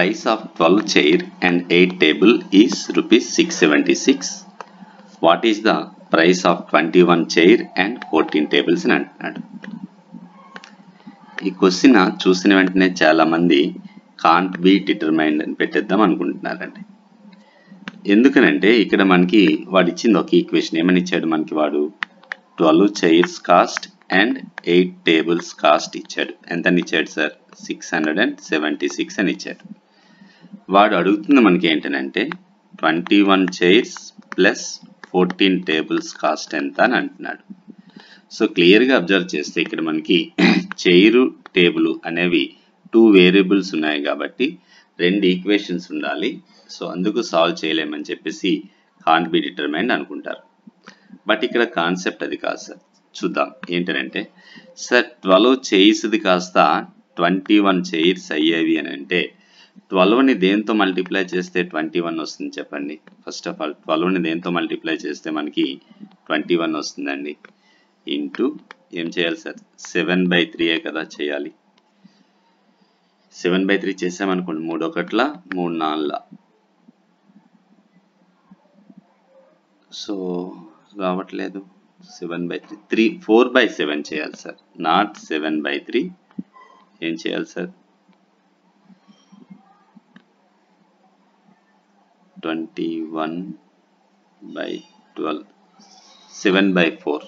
price of 12 chair and 8 table is rupees 676 what is the price of 21 chair and 14 tables అని అంటున్నాడు ఈ question చూసిన వెంటనే చాలా మంది కాంట్ బి డిటర్మైన్డ్ అని పెట్టేద్దాం అనుకుంటున్నారండి ఎందుకనంటే ఇక్కడ మనకి వాడు ఇచ్చింది ఒక ఈక్వేషన్ ఏమని ఇచ్చాడు మనకి వాడు twelve chairs cost and eight tables cost ఇచ్చాడు ఎంతని ఇచ్చాడు sir six hundred and seventy six అని ఇచ్చాడు వాడు అడుగుతుంది మనకి ఏంటనంటే twenty one chairs plus fourteen tables cost ఎంత అని అంటున్నాడు సో క్లియర్గా అబ్జర్వ్ చేస్తే ఇక్కడ మనకి చైరు టేబుల్ అనేవి టూ వేరియబుల్స్ ఉన్నాయి కాబట్టి రెండు ఈక్వేషన్స్ ఉండాలి సో అందుకు సాల్వ్ చేయలేమని చెప్పేసి కాంట్ బి డిటర్మైండ్ అనుకుంటారు బట్ ఇక్కడ కాన్సెప్ట్ అది కాదు సార్ చూద్దాం ఏంటంటే సార్ ట్వెల్వ్ చైర్స్ది కాస్త ట్వంటీ వన్ చైర్స్ అయ్యేవి అని అంటే ట్వెల్వ్ని దేంతో మల్టిప్లై చేస్తే ట్వంటీ వన్ వస్తుంది చెప్పండి ఫస్ట్ ఆఫ్ ఆల్ ట్వెల్వ్ని దేంతో మల్టిప్లై చేస్తే మనకి ట్వంటీ వన్ వస్తుందండి ఇంటూ ఏం చేయాలి సార్ సెవెన్ బై త్రీయే కదా చేయాలి సెవెన్ బై త్రీ చేసామనుకోండి మూడు ఒకట్ల మూడు నాలుగుల సో రావట్లేదు seven by three three four by seven చేయాలి sir not seven by three ఏం చేయాలి sir twenty one by twelve seven by four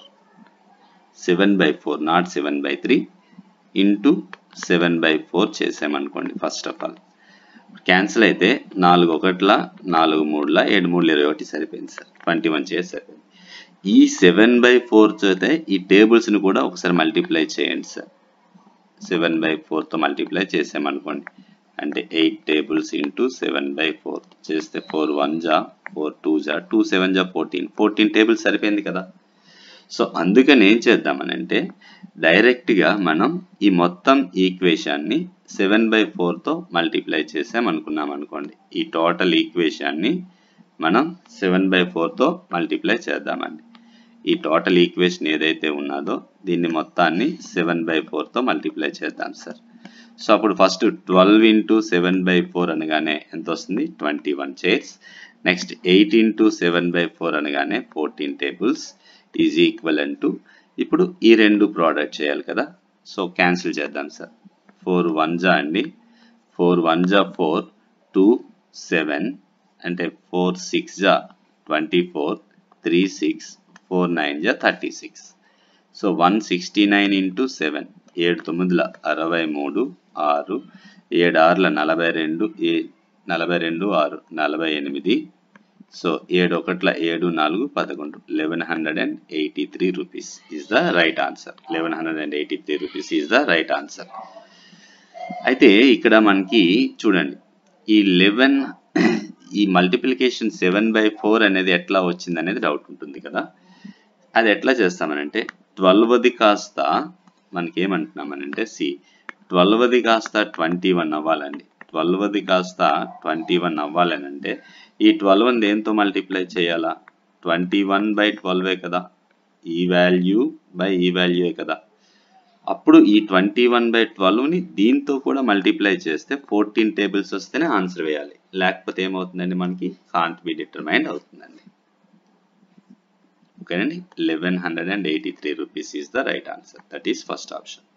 seven by four not seven by three into seven by four చేసామనుకోండి first of all cancel అయితే నాలుగు ఒకట్ల నాలుగు మూడుల ఏడు మూడు ఇరవై ఒకటి సరిపోయింది సార్ ట్వంటీ వన్ చేసి సరిపోయింది ఈ సెవెన్ బై ఫోర్తో అయితే ఈ టేబుల్స్ని కూడా ఒకసారి మల్టిప్లై చేయండి సార్ సెవెన్ బై ఫోర్తో మల్టిప్లై చేసామనుకోండి అంటే eight tables into seven by four చేస్తే ఫోర్ వన్ జా ఫోర్ టూ జా టూ సెవెన్ జా ఫోర్టీన్ ఫోర్టీన్ టేబుల్స్ సరిపోయింది కదా సో అందుకని ఏం చేద్దామనంటే డైరెక్ట్గా మనం ఈ మొత్తం ఈక్వేషన్ని సెవెన్ బై ఫోర్తో మల్టిప్లై చేసామనుకున్నాం అనుకోండి ఈ టోటల్ ఈక్వేషన్ని మనం సెవెన్ బై ఫోర్తో మల్టిప్లై చేద్దామండి ఈ టోటల్ ఈక్వేషన్ ఏదైతే ఉన్నదో దీన్ని మొత్తాన్ని సెవెన్ బై ఫోర్తో మల్టిప్లై చేద్దాం సార్ సో అప్పుడు first twelve into seven by four అనగానే ఎంత వస్తుంది twenty one chairs next eight into seven by four అనగానే fourteen tables is equal to ఇప్పుడు ఈ రెండు ప్రోడక్ట్ చేయాలి కదా సో క్యాన్సిల్ చేద్దాం సార్ ఫోర్ వన్ జా అండి ఫోర్ వన్ జా ఫోర్ టూ సెవెన్ అంటే ఫోర్ సిక్స్ జా twenty four three six four nine జా thirty six so one sixty nine into seven ఏడు తొమ్మిదిల అరవై మూడు ఆరు ఏడు ఆరుల నలభై రెండు ఏ నలభై రెండు ఆరు నలభై ఎనిమిది సో ఏడు ఒకట్ల ఏడు నాలుగు పదకొండు eleven hundred and eighty three rupees is the right answer eleven hundred and eighty three rupees is the right answer అయితే ఇక్కడ మనకి చూడండి ఈ లెవెన్ ఈ మల్టిప్లికేషన్ సెవెన్ బై ఫోర్ అనేది ఎట్లా వచ్చింది అనేది డౌట్ ఉంటుంది కదా అది ఎట్లా చేస్తామనంటే ట్వెల్వ్ది కాస్త మనకి ఏమంటున్నామనంటే సి ట్వెల్వ్ది కాస్త ట్వంటీ వన్ అవ్వాలండి ట్వెల్వ్ది కాస్త ట్వంటీ వన్ అవ్వాలనంటే ఈ ట్వెల్వ్ దేంతో మల్టిప్లై చేయాలా ట్వంటీ వన్ బై ట్వెల్వే కదా ఈ వాల్యూ బై ఈ వాల్యూయే కదా అప్పుడు ఈ ట్వంటీ వన్ బై ట్వెల్వ్ని దీంతో కూడా మల్టిప్లై చేస్తే ఫోర్టీన్ టేబుల్స్ వస్తేనే ఆన్సర్ వేయాలి లేకపోతే ఏమవుతుందండి మనకి కాంట్ బి డిటర్మైండ్ అవుతుందండి ఓకేనండి eleven hundred and eighty three rupees is the right answer that is first option